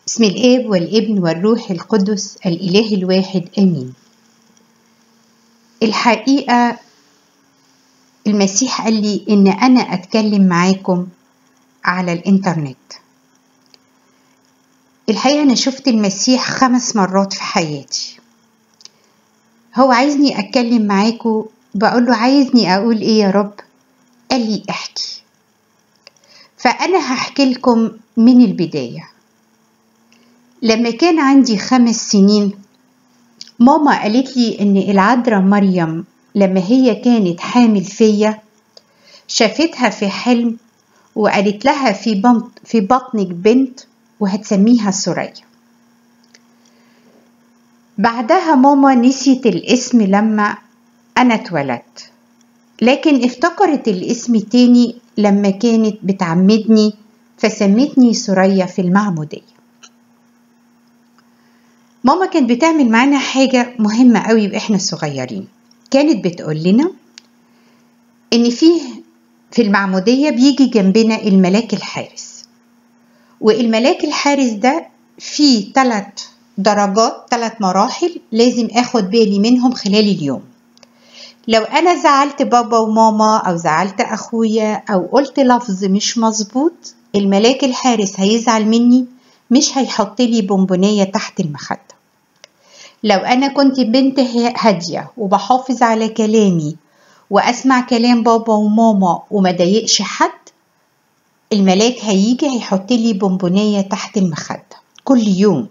بسم الآب والابن والروح القدس الإله الواحد آمين الحقيقة المسيح قال لي إن أنا أتكلم معاكم على الإنترنت الحقيقة أنا شفت المسيح خمس مرات في حياتي هو عايزني أتكلم معاكم بقول له عايزني أقول إيه يا رب قال لي احكي فأنا هحكي لكم من البداية لما كان عندي خمس سنين ماما قالت لي ان العذراء مريم لما هي كانت حامل فيا شافتها في حلم وقالت لها في بطن في بطنك بنت وهتسميها سوريا بعدها ماما نسيت الاسم لما انا اتولدت لكن افتكرت الاسم تاني لما كانت بتعمدني فسمتني سوريا في المعموديه ماما كانت بتعمل معانا حاجة مهمة قوي وإحنا صغيرين كانت بتقول لنا إن فيه في المعمودية بيجي جنبنا الملاك الحارس والملاك الحارس ده فيه ثلاث درجات ثلاث مراحل لازم اخد بالي منهم خلال اليوم لو انا زعلت بابا وماما او زعلت اخويا او قلت لفظ مش مظبوط الملاك الحارس هيزعل مني مش هيحط لي بونبونية تحت المخدة لو أنا كنت بنت هادية وبحافظ على كلامي وأسمع كلام بابا وماما وما ضايقش حد الملاك هيجي هيحط لي بونبونية تحت المخدة كل يوم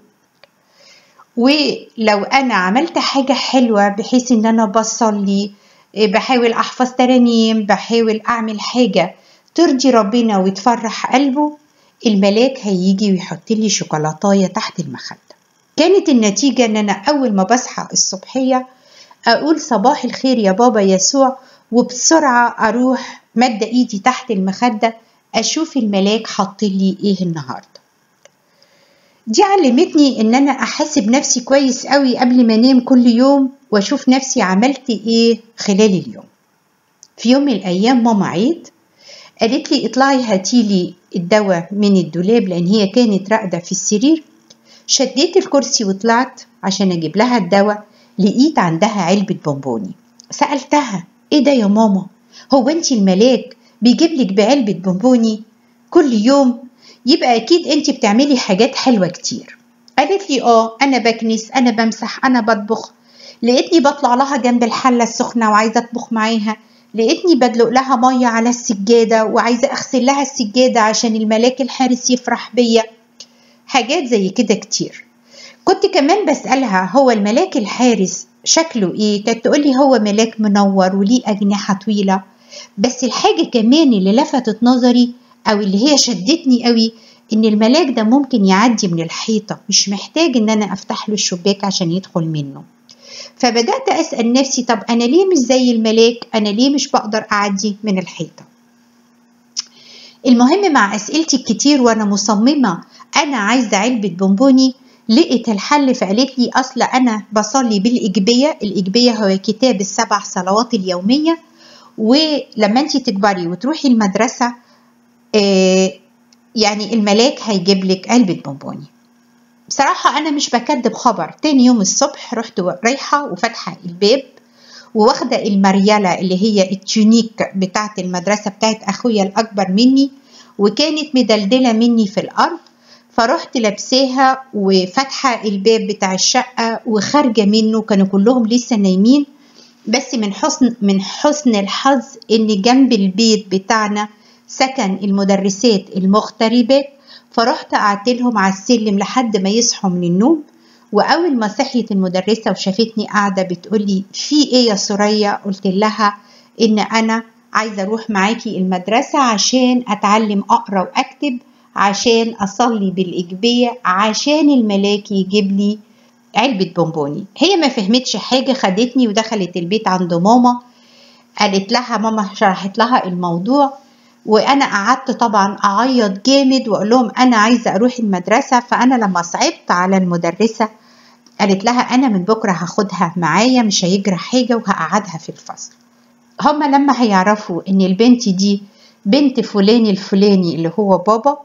ولو أنا عملت حاجة حلوة بحيث إن أنا بصلي بحاول أحفظ ترانيم بحاول أعمل حاجة ترضي ربنا وتفرح قلبه الملاك هيجي ويحط لي شوكولاتايه تحت المخده كانت النتيجه ان انا اول ما بصحى الصبحيه اقول صباح الخير يا بابا يسوع وبسرعه اروح مد ايدي تحت المخده اشوف الملاك حط لي ايه النهارده دي علمتني ان انا احاسب نفسي كويس قوي قبل ما انام كل يوم واشوف نفسي عملت ايه خلال اليوم في يوم من الايام ماما عيد قالت لي اطلعي هاتيلي الدواء من الدولاب لان هي كانت راقده في السرير شديت الكرسي وطلعت عشان اجيب لها الدواء لقيت عندها علبه بونبوني سالتها ايه ده يا ماما هو انت الملاك بيجيب لك بعلبه بونبوني كل يوم يبقى اكيد انت بتعملي حاجات حلوه كتير قالت لي اه انا بكنس انا بمسح انا بطبخ لقيتني بطلع لها جنب الحله السخنه وعايزه اطبخ معاها لقيتني بدلق لها مية على السجادة وعايزة أغسل لها السجادة عشان الملاك الحارس يفرح بيا حاجات زي كده كتير كنت كمان بسألها هو الملاك الحارس شكله ايه كانت تقولي هو ملاك منور وليه أجنحة طويلة بس الحاجة كمان اللي لفتت نظري أو اللي هي شدتني قوي إن الملاك ده ممكن يعدي من الحيطة مش محتاج إن أنا أفتح له الشباك عشان يدخل منه فبدأت أسأل نفسي طب أنا ليه مش زي الملاك أنا ليه مش بقدر أعدي من الحيطة المهم مع أسئلتي الكتير وأنا مصممة أنا عايزة علبة بونبوني لقيت الحل فقالت لي أصل أنا بصلي بالإجبية الإجبية هو كتاب السبع صلوات اليومية ولما أنت تكبري وتروحي المدرسة آه يعني الملاك هيجيب لك علبة بونبوني بصراحة أنا مش بكدب خبر تاني يوم الصبح رحت رايحة وفاتحة الباب وواخدة المريالة اللي هي التونيك بتاعت المدرسة بتاعت أخويا الأكبر مني وكانت مدلدلة مني في الأرض فرحت لابساها وفاتحة الباب بتاع الشقة وخارجة منه كانوا كلهم لسه نايمين بس من حسن من حسن الحظ إن جنب البيت بتاعنا سكن المدرسات المغتربات فرحت قعدت لهم على السلم لحد ما يصحوا من النوم واول ما صحيت المدرسه وشافتني قاعده بتقولي في ايه يا سوريا قلت لها ان انا عايزه اروح معاكي المدرسه عشان اتعلم اقرا واكتب عشان اصلي بالاجبيه عشان الملاك يجيب لي علبه بونبوني هي ما فهمتش حاجه خدتني ودخلت البيت عند ماما قالت لها ماما شرحت لها الموضوع وانا قعدت طبعا اعيط جامد واقول لهم انا عايزه اروح المدرسه فانا لما صعبت على المدرسه قالت لها انا من بكره هاخدها معايا مش هيجرى حاجه وهقعدها في الفصل هما لما هيعرفوا ان البنت دي بنت فلان الفلاني اللي هو بابا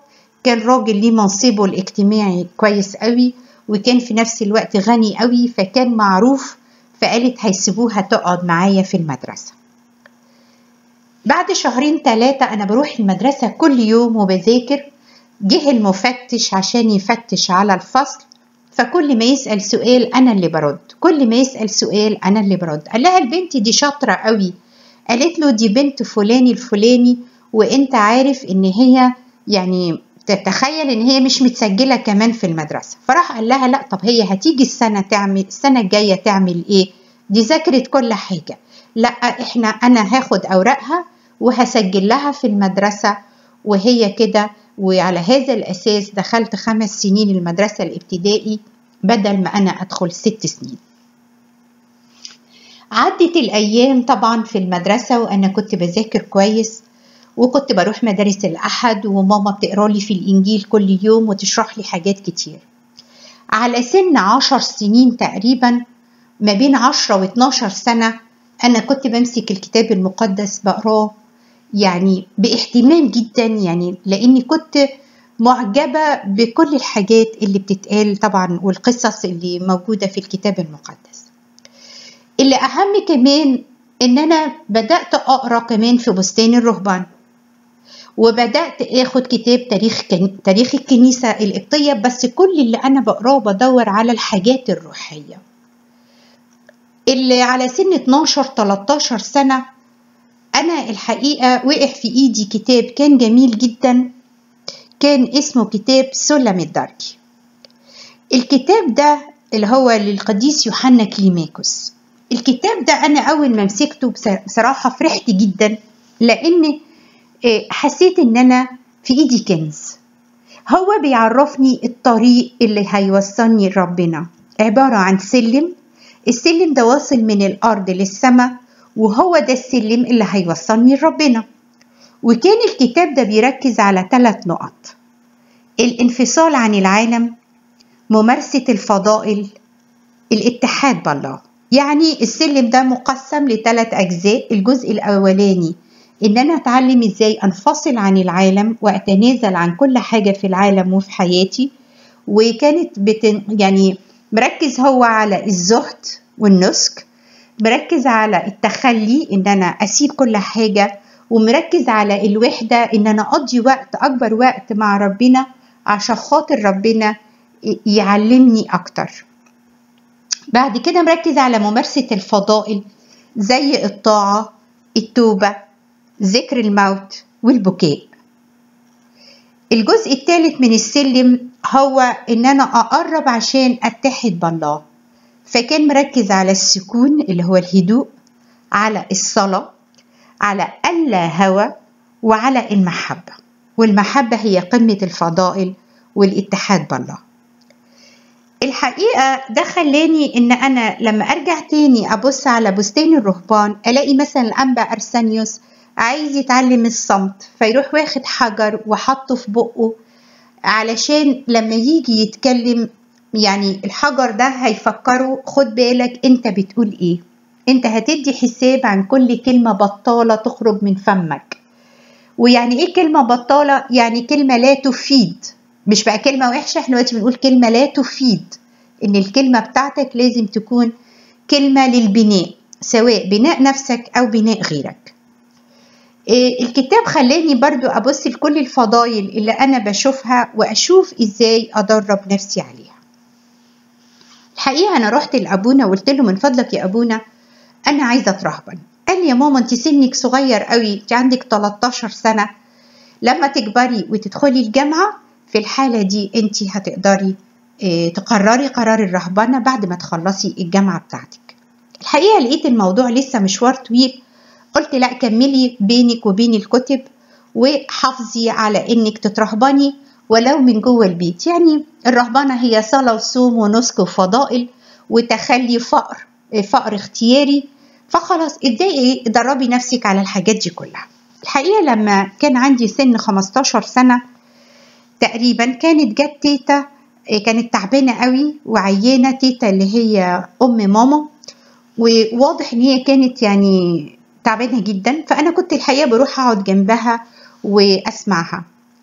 كان راجل ليه منصبه الاجتماعي كويس قوي وكان في نفس الوقت غني قوي فكان معروف فقالت هيسيبوها تقعد معايا في المدرسة بعد شهرين ثلاثة أنا بروح المدرسة كل يوم وبذاكر جه المفتش عشان يفتش على الفصل فكل ما يسأل سؤال أنا اللي برد كل ما يسأل سؤال أنا اللي برد قال لها البنت دي شاطرة قوي قالت له دي بنت فلاني الفلاني وانت عارف ان هي يعني تتخيل ان هي مش متسجلة كمان في المدرسة فراح قال لها لا طب هي هتيجي السنة تعمل السنة الجاية تعمل ايه دي ذاكرت كل حاجة لا احنا انا هاخد اوراقها وهسجل لها في المدرسة وهي كده وعلى هذا الاساس دخلت خمس سنين المدرسة الابتدائي بدل ما انا ادخل ست سنين عدت الايام طبعا في المدرسة وانا كنت بذاكر كويس وكنت بروح مدارس الأحد وماما بتقرا لي في الإنجيل كل يوم وتشرح لي حاجات كتير على سن عشر سنين تقريبا ما بين عشرة واتناشر سنة أنا كنت بمسك الكتاب المقدس بقراه يعني باهتمام جدا يعني لأني كنت معجبة بكل الحاجات اللي بتتقال طبعا والقصص اللي موجودة في الكتاب المقدس اللي أهم كمان إن أنا بدأت أقرأ كمان في بستان الرهبان وبدأت آخد كتاب تاريخ كن... تاريخ الكنيسة القبطية بس كل اللي أنا بقراه بدور على الحاجات الروحية اللي على سن 12 13 سنة أنا الحقيقة وقع في إيدي كتاب كان جميل جدا كان اسمه كتاب سلم الدرجي الكتاب ده اللي هو للقديس يوحنا كليماكوس الكتاب ده أنا أول ما مسكته بصراحة فرحت جدا لأن حسيت ان انا في ايدي كنز هو بيعرفني الطريق اللي هيوصلني لربنا عبارة عن سلم السلم ده واصل من الأرض للسماء وهو ده السلم اللي هيوصلني لربنا وكان الكتاب ده بيركز على ثلاث نقط الانفصال عن العالم ممارسة الفضائل الاتحاد بالله يعني السلم ده مقسم لثلاث أجزاء الجزء الأولاني ان انا اتعلم ازاي انفصل عن العالم واتنازل عن كل حاجه في العالم وفي حياتي وكانت بتن يعني مركز هو على الزهد والنسك مركز على التخلي ان انا اسيب كل حاجه ومركز على الوحده ان انا اقضي وقت اكبر وقت مع ربنا عشان خاطر ربنا يعلمني اكتر بعد كده مركز على ممارسه الفضائل زي الطاعه التوبه ذكر الموت والبكاء الجزء الثالث من السلم هو ان انا اقرب عشان اتحد بالله فكان مركز على السكون اللي هو الهدوء على الصلاة على اللا هوى وعلى المحبة والمحبة هي قمة الفضائل والاتحاد بالله الحقيقة ده خلاني إن أنا لما أرجع تاني أبص على بستان الرهبان ألاقي مثلا الأنبا أرسانيوس عايز يتعلم الصمت فيروح واخد حجر وحطه في بقه علشان لما يجي يتكلم يعني الحجر ده هيفكره خد بالك انت بتقول ايه انت هتدي حساب عن كل كلمة بطالة تخرج من فمك ويعني ايه كلمة بطالة يعني كلمة لا تفيد مش بقى كلمة وحشة احنا دلوقتي بنقول كلمة لا تفيد ان الكلمة بتاعتك لازم تكون كلمة للبناء سواء بناء نفسك او بناء غيرك الكتاب خلاني برضو أبص لكل الفضايل اللي أنا بشوفها وأشوف إزاي أدرب نفسي عليها الحقيقة أنا رحت لأبونا وقلت له من فضلك يا أبونا أنا عايزة أترهبن قال لي يا ماما أنت سنك صغير قوي أنت عندك 13 سنة لما تكبري وتدخلي الجامعة في الحالة دي أنت هتقدري تقرري قرار الرهبنة بعد ما تخلصي الجامعة بتاعتك الحقيقة لقيت الموضوع لسه مشوار طويل قلت لا كملي بينك وبين الكتب وحافظي على انك تترهبني ولو من جوه البيت يعني الرهبنة هي صلاة وصوم ونسك وفضائل وتخلي فقر فقر اختياري فخلاص ازاي دربي نفسك على الحاجات دي كلها الحقيقة لما كان عندي سن 15 سنة تقريبا كانت جت تيتا كانت تعبانة قوي وعيانة تيتا اللي هي أم ماما وواضح إن هي كانت يعني تعبانة جدا فأنا كنت الحقيقة بروح أقعد جنبها وأسمعها في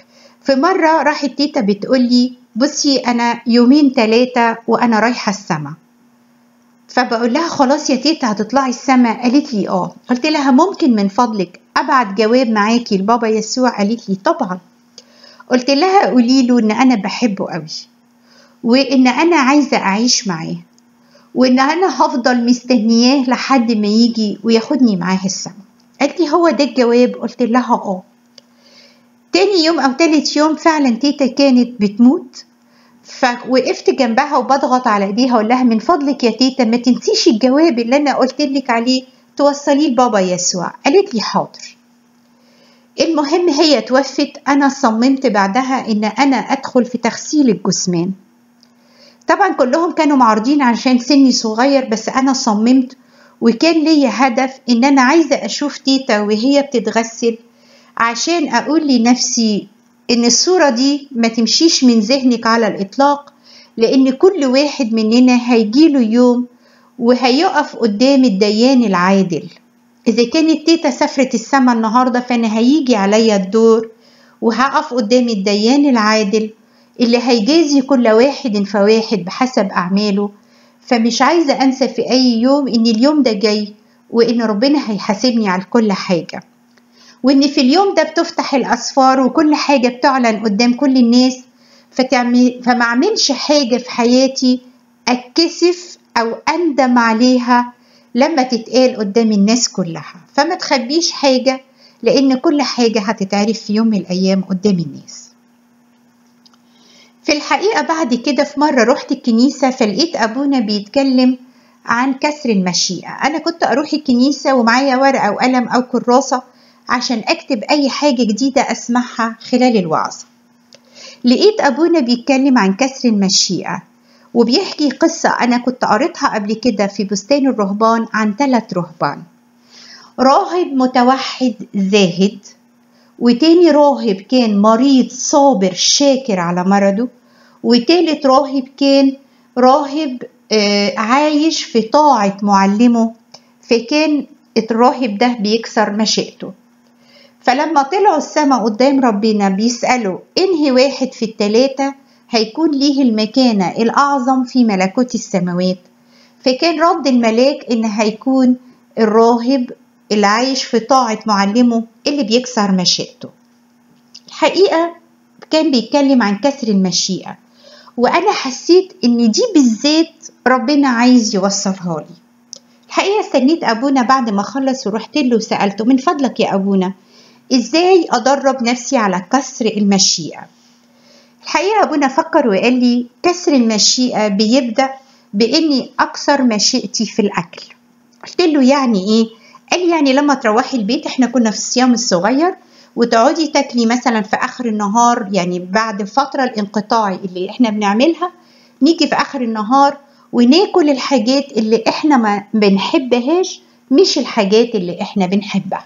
في مرة راحت تيتا بتقولي بصي أنا يومين تلاتة وأنا رايحة السما فبقول لها خلاص يا تيتا هتطلعي السما قالت لي اه قلت لها ممكن من فضلك ابعت جواب معاكي لبابا يسوع قالت لي طبعا قلت لها قولي له ان انا بحبه قوي وان انا عايزه اعيش معاه وان انا هفضل مستنياه لحد ما يجي وياخدني معاه السما قالت لي هو ده الجواب قلت لها اه تاني يوم او تالت يوم فعلا تيتا كانت بتموت فوقفت جنبها وبضغط على ايديها اقول لها من فضلك يا تيتا ما تنسيش الجواب اللي انا قلت لك عليه توصليه لبابا يسوع قالت لي حاضر المهم هي توفت انا صممت بعدها ان انا ادخل في تغسيل الجثمان طبعا كلهم كانوا معارضين عشان سني صغير بس انا صممت وكان ليا هدف ان انا عايزه اشوف تيتا وهي بتتغسل عشان اقول لنفسي ان الصوره دي ما تمشيش من ذهنك على الاطلاق لان كل واحد مننا هيجيله يوم وهيقف قدام الديان العادل اذا كانت تيتا سافرت السما النهارده فانا هيجي عليا الدور وهقف قدام الديان العادل اللي هيجازي كل واحد فواحد بحسب اعماله فمش عايزه انسى في اي يوم ان اليوم ده جاي وان ربنا هيحاسبني على كل حاجه وان في اليوم ده بتفتح الاسفار وكل حاجه بتعلن قدام كل الناس فتعمل فما اعملش حاجه في حياتي اتكسف او اندم عليها لما تتقال قدام الناس كلها فما تخبيش حاجه لان كل حاجه هتتعرف في يوم من الايام قدام الناس في الحقيقه بعد كده في مره رحت الكنيسه فلقيت ابونا بيتكلم عن كسر المشيئه انا كنت اروح الكنيسه ومعايا ورقه وقلم او كراسه عشان أكتب أي حاجة جديدة أسمعها خلال الوعظ لقيت أبونا بيتكلم عن كسر المشيئة وبيحكي قصة أنا كنت قريتها قبل كده في بستان الرهبان عن ثلاث رهبان راهب متوحد زاهد وتاني راهب كان مريض صابر شاكر على مرضه وتالت راهب كان راهب عايش في طاعة معلمه فكان الراهب ده بيكسر مشيئته فلما طلعوا السماء قدام ربنا بيسألوا انهي واحد في التلاتة هيكون ليه المكانة الأعظم في ملكوت السماوات فكان رد الملاك إن هيكون الراهب اللي عايش في طاعة معلمه اللي بيكسر مشيئته الحقيقة كان بيتكلم عن كسر المشيئة وأنا حسيت إن دي بالذات ربنا عايز يوصلها لي الحقيقة استنيت أبونا بعد ما خلص ورحت له وسألته من فضلك يا أبونا إزاي أدرب نفسي على كسر المشيئة الحقيقة أبونا فكر وقال لي كسر المشيئة بيبدأ بإني أكسر مشيئتي في الأكل قلت له يعني إيه؟ قال لي يعني لما تروحي البيت إحنا كنا في الصيام الصغير وتقعدي تاكلي مثلا في آخر النهار يعني بعد فترة الانقطاعي اللي إحنا بنعملها نيجي في آخر النهار وناكل الحاجات اللي إحنا ما بنحبهاش مش الحاجات اللي إحنا بنحبها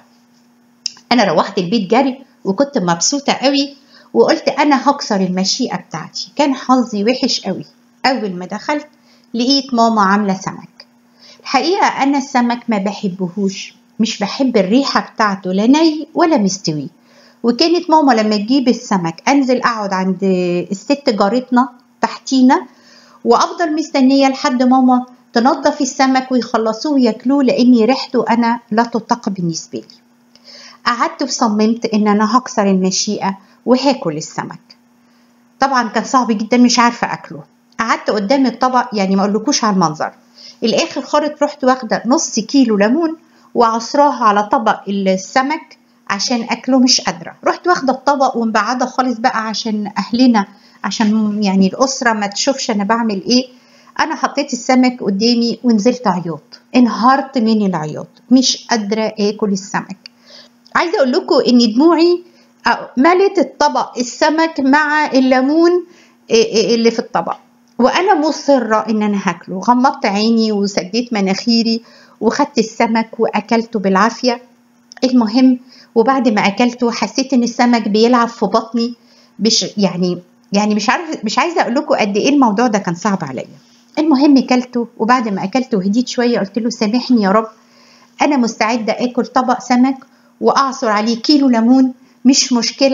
أنا روحت البيت جري وكنت مبسوطة قوي وقلت أنا هكسر المشيئة بتاعتي كان حظي وحش قوي أول ما دخلت لقيت ماما عاملة سمك الحقيقة أنا السمك ما بحبهوش مش بحب الريحة بتاعته لا ني ولا مستوي وكانت ماما لما تجيب السمك أنزل أقعد عند الست جارتنا تحتينا وأفضل مستنية لحد ماما تنظف السمك ويخلصوه وياكلوه لأني ريحته أنا لا تطاق بالنسبة لي قعدت وصممت إن أنا هكسر المشيئة وهاكل السمك طبعا كان صعب جدا مش عارفة أكله قعدت قدام الطبق يعني ما أقولكوش على المنظر الآخر خالص رحت واخدة نص كيلو ليمون وعصراها على طبق السمك عشان أكله مش قادرة رحت واخدة الطبق ومبعدة خالص بقى عشان أهلنا عشان يعني الأسرة ما تشوفش أنا بعمل إيه أنا حطيت السمك قدامي ونزلت عياط انهارت من العياط مش قادرة آكل السمك عايزة أقول لكم إن دموعي ملت الطبق السمك مع الليمون اللي في الطبق وانا مصره ان انا هاكله غمضت عيني وسديت مناخيري وخدت السمك واكلته بالعافيه المهم وبعد ما اكلته حسيت ان السمك بيلعب في بطني مش يعني يعني مش عارف مش عايزه اقول لكم قد ايه الموضوع ده كان صعب عليا المهم اكلته وبعد ما اكلته وهديت شويه قلت له سامحني يا رب انا مستعده اكل طبق سمك واعصر عليه كيلو ليمون مش مشكله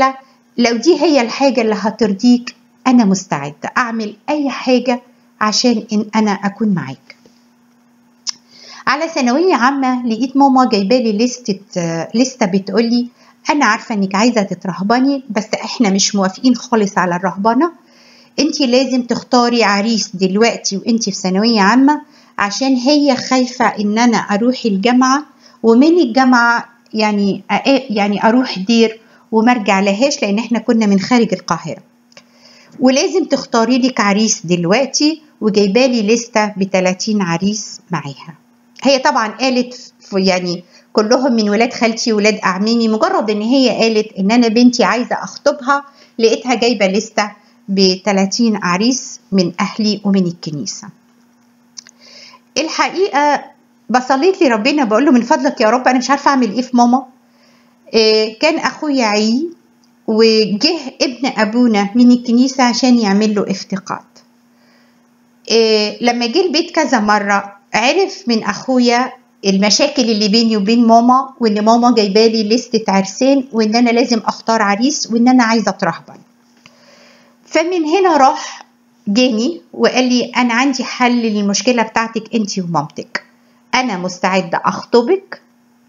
لو دي هي الحاجة اللي هترضيك أنا مستعدة أعمل أي حاجة عشان إن أنا أكون معاك على ثانوية عامة لقيت ماما جايبالي لستة لستة بتقولي أنا عارفة إنك عايزة تترهبني بس إحنا مش موافقين خالص على الرهبنة أنت لازم تختاري عريس دلوقتي وأنت في ثانوية عامة عشان هي خايفة إن أنا أروح الجامعة ومن الجامعة يعني يعني أروح دير وما ارجع لهاش لأن إحنا كنا من خارج القاهرة ولازم تختاري لك عريس دلوقتي وجايبالي لستة ب 30 عريس معاها هي طبعا قالت يعني كلهم من ولاد خالتي ولاد اعمامي مجرد ان هي قالت ان انا بنتي عايزه اخطبها لقيتها جايبه لسته ب 30 عريس من اهلي ومن الكنيسه الحقيقه بصليت لربنا بقول له من فضلك يا رب انا مش عارفه اعمل ايه في ماما إيه كان اخويا عي وجه ابن ابونا من الكنيسه عشان يعمل له افتقاد إيه لما جه البيت كذا مره عرف من اخويا المشاكل اللي بيني وبين ماما وان ماما جايبالي لستة عرسان وان انا لازم اختار عريس وان انا عايزه اترهبن فمن هنا راح جاني وقال لي انا عندي حل للمشكله بتاعتك انت ومامتك انا مستعده اخطبك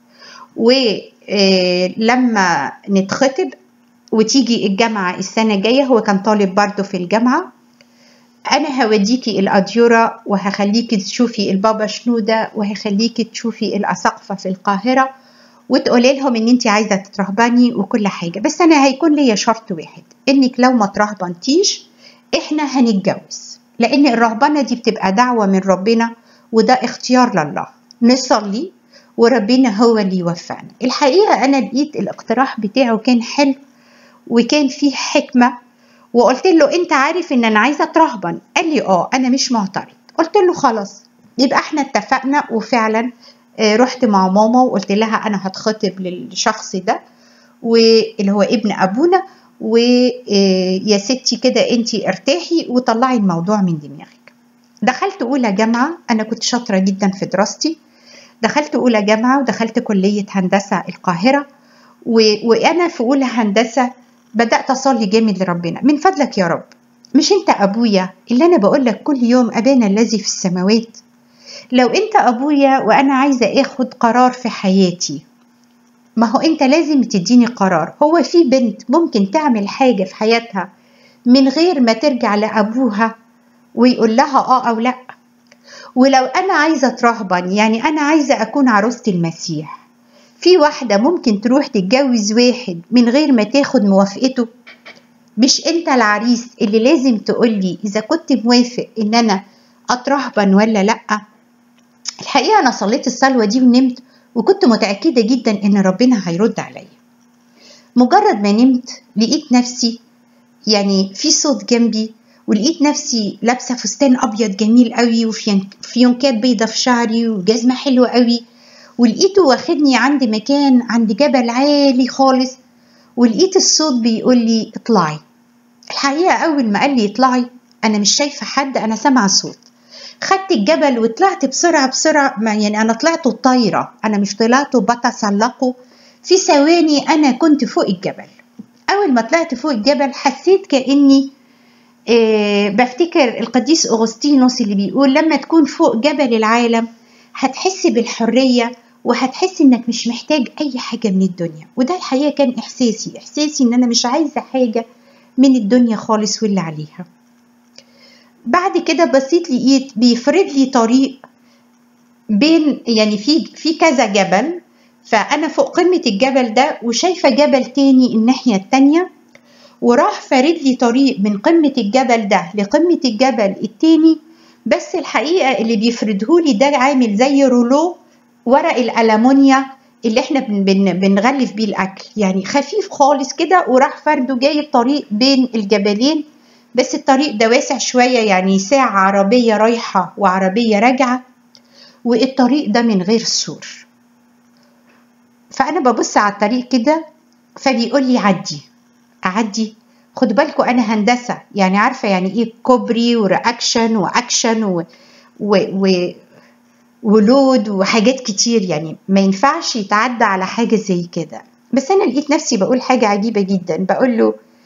ولما نتخطب وتيجي الجامعه السنه الجايه هو كان طالب برضه في الجامعه انا هوديكي الاديوره وهخليكي تشوفي البابا شنوده وهخليكي تشوفي الاساقفه في القاهره وتقولي لهم ان انت عايزه تترهبني وكل حاجه بس انا هيكون ليا شرط واحد انك لو ما ترهبنتيش احنا هنتجوز لان الرهبنه دي بتبقى دعوه من ربنا وده اختيار لله نصلي وربنا هو اللي يوفقنا الحقيقه انا لقيت الاقتراح بتاعه كان حلو وكان فيه حكمه وقلت له انت عارف ان انا عايزه اترهبن قال لي اه انا مش معترض قلت له خلاص يبقى احنا اتفقنا وفعلا رحت مع ماما وقلت لها انا هتخطب للشخص ده واللي هو ابن ابونا ويا ستي كده انت ارتاحي وطلعي الموضوع من دماغك دخلت اولى جامعه انا كنت شاطره جدا في دراستي دخلت اولى جامعه ودخلت كليه هندسه القاهره و... وانا في اولى هندسه بدأت أصلي جامد لربنا من فضلك يا رب مش أنت أبويا اللي أنا بقول لك كل يوم أبانا الذي في السماوات لو أنت أبويا وأنا عايزة أخد قرار في حياتي ما هو أنت لازم تديني قرار هو في بنت ممكن تعمل حاجة في حياتها من غير ما ترجع لأبوها ويقول لها آه أو لأ ولو أنا عايزة أترهبن يعني أنا عايزة أكون عروسة المسيح في واحدة ممكن تروح تتجوز واحد من غير ما تاخد موافقته مش انت العريس اللي لازم تقولي اذا كنت موافق ان انا اترهبن ولا لا الحقيقة انا صليت الصلوة دي ونمت وكنت متأكدة جدا ان ربنا هيرد عليا مجرد ما نمت لقيت نفسي يعني في صوت جنبي ولقيت نفسي لابسة فستان أبيض جميل قوي وفيونكات بيضة في شعري وجزمة حلوة قوي ولقيته واخدني عند مكان عند جبل عالي خالص ولقيت الصوت بيقول لي اطلعي الحقيقة أول ما قال لي اطلعي أنا مش شايفة حد أنا سامعة صوت خدت الجبل وطلعت بسرعة بسرعة يعني أنا طلعت طايرة أنا مش طلعت بتسلقه في ثواني أنا كنت فوق الجبل أول ما طلعت فوق الجبل حسيت كأني آه بفتكر القديس أغسطينوس اللي بيقول لما تكون فوق جبل العالم هتحس بالحرية وهتحس انك مش محتاج اي حاجة من الدنيا وده الحقيقة كان احساسي احساسي ان انا مش عايزة حاجة من الدنيا خالص واللي عليها بعد كده بصيت لقيت بيفرد لي طريق بين يعني في في كذا جبل فانا فوق قمة الجبل ده وشايفة جبل تاني الناحية التانية وراح فارد لي طريق من قمة الجبل ده لقمة الجبل التاني بس الحقيقة اللي بيفردهولي ده عامل زي رولو ورق الألمونيا اللي احنا بن بن بنغلف بيه الأكل يعني خفيف خالص كده وراح فرده جايب طريق بين الجبلين بس الطريق ده واسع شوية يعني ساعة عربية رايحة وعربية راجعة والطريق ده من غير سور فأنا ببص على الطريق كده فبيقول لي عدي أعدي خدوا بالكم انا هندسه يعني عارفه يعني ايه كوبري ورياكشن واكشن و... و... و... ولود وحاجات كتير يعني ما ينفعش يتعدى على حاجه زي كده بس انا لقيت نفسي بقول حاجه عجيبه جدا بقول له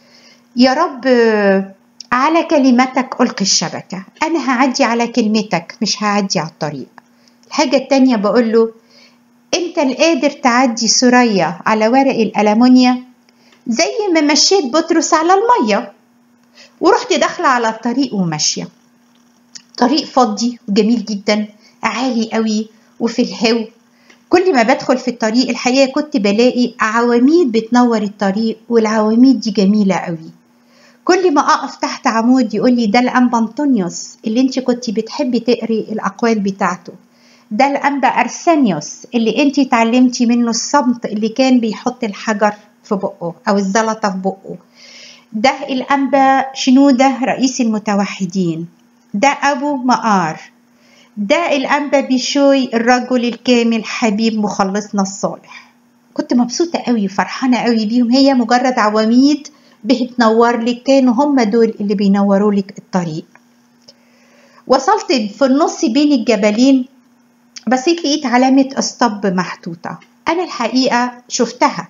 يا رب على كلمتك ألقي الشبكة أنا هعدي على كلمتك مش هعدي على الطريق الحاجة التانية بقول له أنت القادر تعدي سوريا على ورق الألمونيا زي ما مشيت بطرس على المية ورحت داخلة على الطريق وماشية طريق فضي وجميل جدا عالي قوي وفي الهو كل ما بدخل في الطريق الحقيقة كنت بلاقي عواميد بتنور الطريق والعواميد دي جميلة قوي كل ما أقف تحت عمود يقول لي ده الأنبا أنطونيوس اللي انت كنت بتحبي تقري الأقوال بتاعته ده الأنبا أرسانيوس اللي انت اتعلمتي منه الصمت اللي كان بيحط الحجر في بقه أو الزلطة في بقه ده الأنبا شنودة رئيس المتوحدين ده أبو مقار ده الأنبا بيشوي الرجل الكامل حبيب مخلصنا الصالح كنت مبسوطة قوي وفرحانة قوي بيهم هي مجرد عواميد بتنور لك كانوا هم دول اللي بينوروا لك الطريق وصلت في النص بين الجبلين بس لقيت علامة اسطب محطوطة أنا الحقيقة شفتها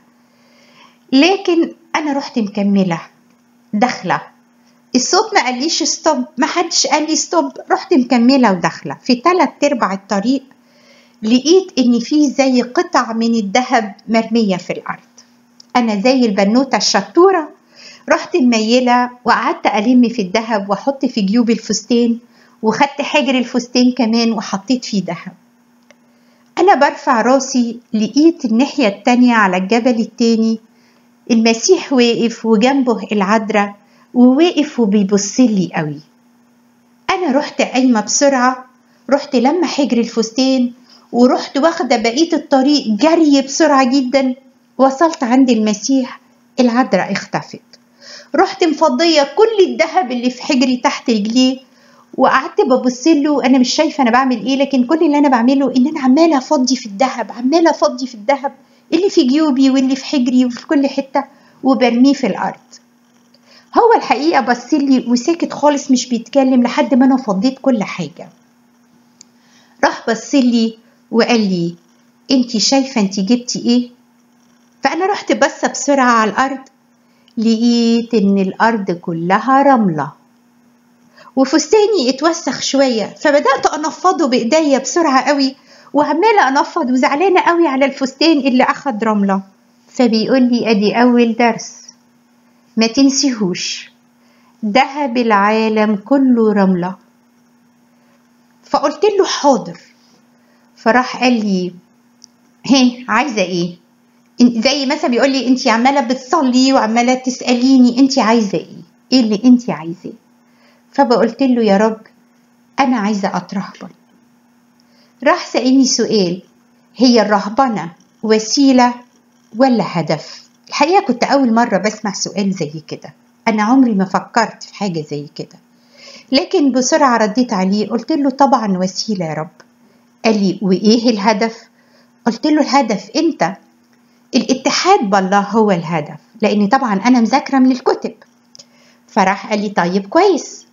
لكن أنا رحت مكملة داخلة الصوت ما قاليش ستوب ما حدش قال لي ستوب رحت مكملة وداخلة في تلات ارباع الطريق لقيت ان في زي قطع من الذهب مرمية في الارض انا زي البنوتة الشطورة رحت مميلة وقعدت ألم في الذهب وأحط في جيوب الفستان وخدت حجر الفستان كمان وحطيت فيه ذهب أنا برفع راسي لقيت الناحية التانية على الجبل التاني المسيح واقف وجنبه العذراء وواقف وبيبصلي قوي أنا رحت قايمة بسرعة رحت لما حجر الفستان ورحت واخدة بقية الطريق جري بسرعة جدا وصلت عند المسيح العذراء اختفت رحت مفضية كل الذهب اللي في حجري تحت رجليه وقعدت ببص له انا مش شايفه انا بعمل ايه لكن كل اللي انا بعمله ان انا عماله افضي في الذهب عماله افضي في الذهب اللي في جيوبي واللي في حجري وفي كل حته وبرميه في الارض هو الحقيقه بصلي وساكت خالص مش بيتكلم لحد ما انا فضيت كل حاجه راح بصلي وقال لي انت شايفه انت جبتي ايه فانا رحت بصه بسرعه على الارض لقيت ان الارض كلها رمله وفستاني اتوسخ شوية فبدأت أنفضه بإيديا بسرعة قوي وعمالة أنفض وزعلانة قوي على الفستان اللي أخد رملة فبيقول لي أدي أول درس ما تنسيهوش دهب العالم كله رملة فقلت له حاضر فراح قال لي هي عايزة ايه زي مثلا بيقول لي انت عمالة بتصلي وعمالة تسأليني انت عايزة ايه ايه اللي انت عايزاه فبقولت له يا رب أنا عايزة أترهبن راح سألني سؤال هي الرهبنة وسيلة ولا هدف الحقيقة كنت أول مرة بسمع سؤال زي كده أنا عمري ما فكرت في حاجة زي كده لكن بسرعة رديت عليه قلت له طبعا وسيلة يا رب قال لي وإيه الهدف قلت له الهدف أنت الاتحاد بالله هو الهدف لأن طبعا أنا مذاكرة من الكتب فراح قال لي طيب كويس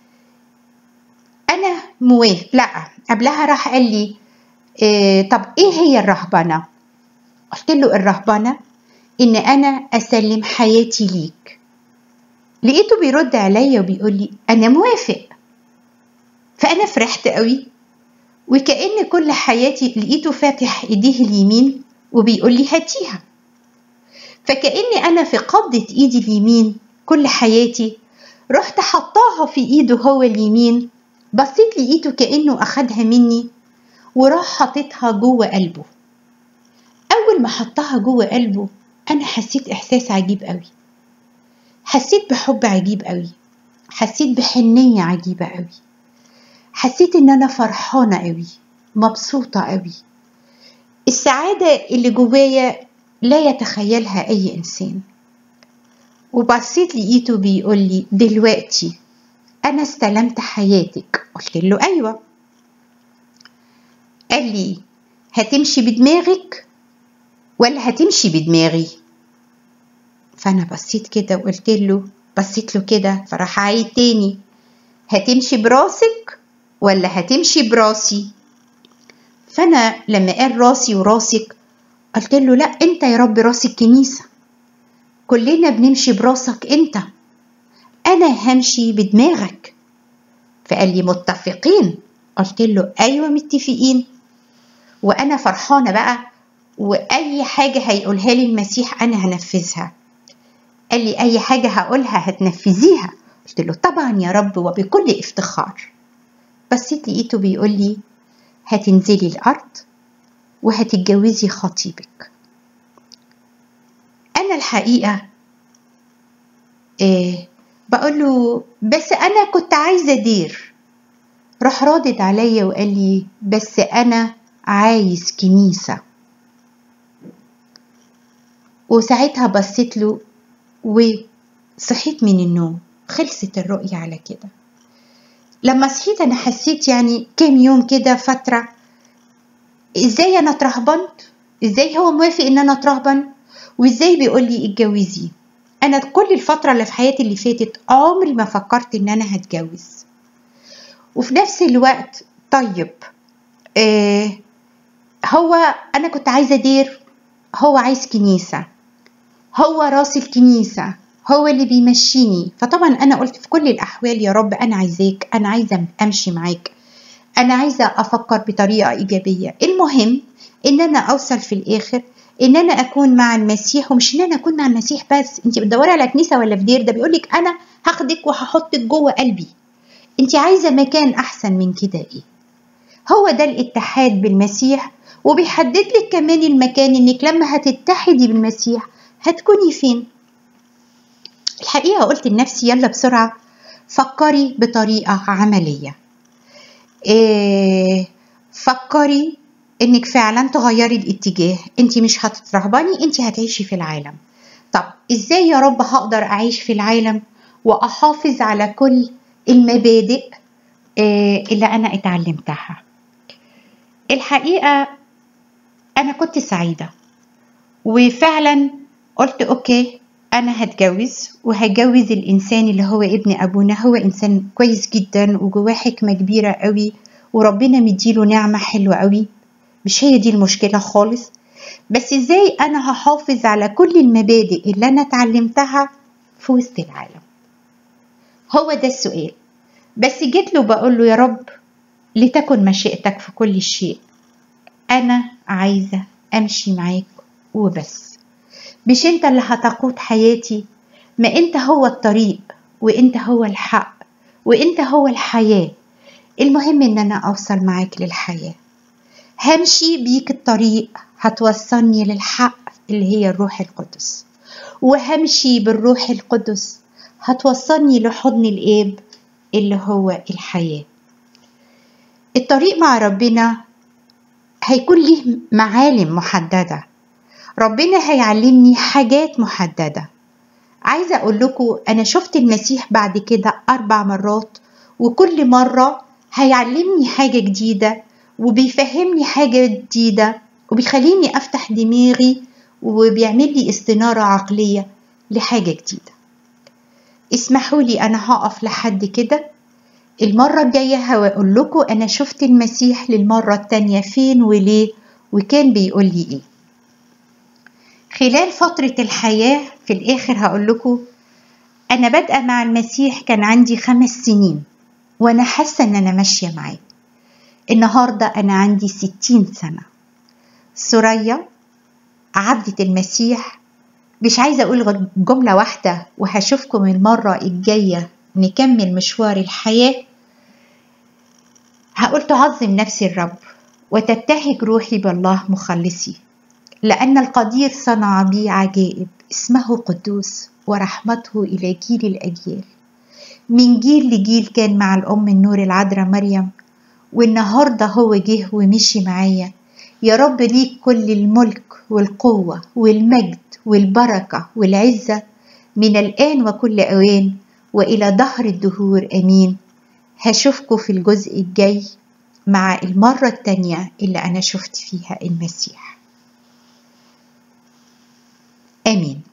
انا موافق لا قبلها راح قال لي إيه طب ايه هي الرهبنه قلت له الرهبنه ان انا اسلم حياتي ليك لقيته بيرد عليا وبيقول لي انا موافق فانا فرحت قوي وكأن كل حياتي لقيته فاتح ايديه اليمين وبيقول لي هاتيها فكأني انا في قبضة ايدي اليمين كل حياتي رحت حطاها في ايده هو اليمين بصيت لقيته كأنه أخدها مني وراح حاططها جوه قلبه أول ما حطها جوه قلبه أنا حسيت إحساس عجيب قوي حسيت بحب عجيب قوي حسيت بحنية عجيبة قوي حسيت إن أنا فرحانة قوي مبسوطة قوي السعادة اللي جوايا لا يتخيلها أي إنسان وبصيت لقيته بيقول لي دلوقتي أنا استلمت حياتك قلت له أيوة قال لي هتمشي بدماغك ولا هتمشي بدماغي فأنا بصيت كده وقلت له بصيت له كده فراح عيد تاني هتمشي براسك ولا هتمشي براسي فأنا لما قال راسي وراسك قلت له لا انت يا رب راس الكنيسة كلنا بنمشي براسك انت أنا همشي بدماغك فقال لي متفقين قلت له أيوة متفقين وأنا فرحانة بقى وأي حاجة هيقولها لي المسيح أنا هنفذها قال لي أي حاجة هقولها هتنفذيها قلت له طبعا يا رب وبكل افتخار بصيت لقيته بيقول لي هتنزلي الأرض وهتتجوزي خطيبك أنا الحقيقة إيه بقول له بس أنا كنت عايزة دير راح رادد عليا وقال لي بس أنا عايز كنيسة وساعتها بصيت له وصحيت من النوم خلصت الرؤية على كده لما صحيت أنا حسيت يعني كام يوم كده فترة إزاي أنا اترهبنت إزاي هو موافق إن أنا اترهبن وإزاي بيقول لي اتجوزي أنا كل الفترة اللي في حياتي اللي فاتت عمري ما فكرت إن أنا هتجوز وفي نفس الوقت طيب آه هو أنا كنت عايزة دير هو عايز كنيسة هو راس الكنيسة هو اللي بيمشيني فطبعا أنا قلت في كل الأحوال يا رب أنا عايزاك أنا عايزة أمشي معاك أنا عايزة أفكر بطريقة إيجابية المهم إن أنا أوصل في الآخر إن أنا أكون مع المسيح ومش إن أنا أكون مع المسيح بس أنت بتدوري على كنيسة ولا في دير ده بيقولك أنا هاخدك وهحطك جوه قلبي أنت عايزة مكان أحسن من كده إيه هو ده الاتحاد بالمسيح وبيحدد لك كمان المكان إنك لما هتتحدي بالمسيح هتكوني فين الحقيقة قلت لنفسي يلا بسرعة فكري بطريقة عملية إيه فكري انك فعلا تغيري الاتجاه انت مش هتترهبني انت هتعيشي في العالم طب ازاي يا رب هقدر اعيش في العالم واحافظ على كل المبادئ إيه اللي انا اتعلمتها الحقيقة انا كنت سعيدة وفعلا قلت اوكي انا هتجوز وهجوز الانسان اللي هو ابن ابونا هو انسان كويس جدا وجواه حكمه كبيره قوي وربنا مديله نعمه حلوه قوي مش هي دي المشكله خالص بس ازاي انا هحافظ على كل المبادئ اللي انا اتعلمتها في وسط العالم هو ده السؤال بس جيت له بقول له يا رب لتكن مشيئتك في كل شيء انا عايزه امشي معاك وبس مش انت اللي هتقود حياتي ما انت هو الطريق وانت هو الحق وانت هو الحياة المهم ان انا اوصل معاك للحياة همشي بيك الطريق هتوصلني للحق اللي هي الروح القدس وهمشي بالروح القدس هتوصلني لحضن الاب اللي هو الحياة الطريق مع ربنا هيكون ليه معالم محدده ربنا هيعلمني حاجات محددة عايزة أقول لكم أنا شفت المسيح بعد كده أربع مرات وكل مرة هيعلمني حاجة جديدة وبيفهمني حاجة جديدة وبيخليني أفتح دماغي وبيعمل لي استنارة عقلية لحاجة جديدة اسمحوا لي أنا هقف لحد كده المرة الجاية هقول لكم أنا شفت المسيح للمرة التانية فين وليه وكان بيقول لي إيه خلال فترة الحياة في الآخر هقول لكم أنا بادئة مع المسيح كان عندي خمس سنين وأنا حاسة إن أنا ماشية معاه النهاردة أنا عندي ستين سنة سوريا عبدة المسيح مش عايزة أقول جملة واحدة وهشوفكم المرة الجاية نكمل مشوار الحياة هقول تعظم نفسي الرب وتبتهج روحي بالله مخلصي لأن القدير صنع بي عجائب اسمه قدوس ورحمته إلى جيل الأجيال من جيل لجيل كان مع الأم النور العذراء مريم والنهاردة هو جه ومشي معايا يا رب ليك كل الملك والقوة والمجد والبركة والعزة من الآن وكل أوان وإلى دهر الدهور أمين هشوفكم في الجزء الجاي مع المرة التانية اللي أنا شفت فيها المسيح آمين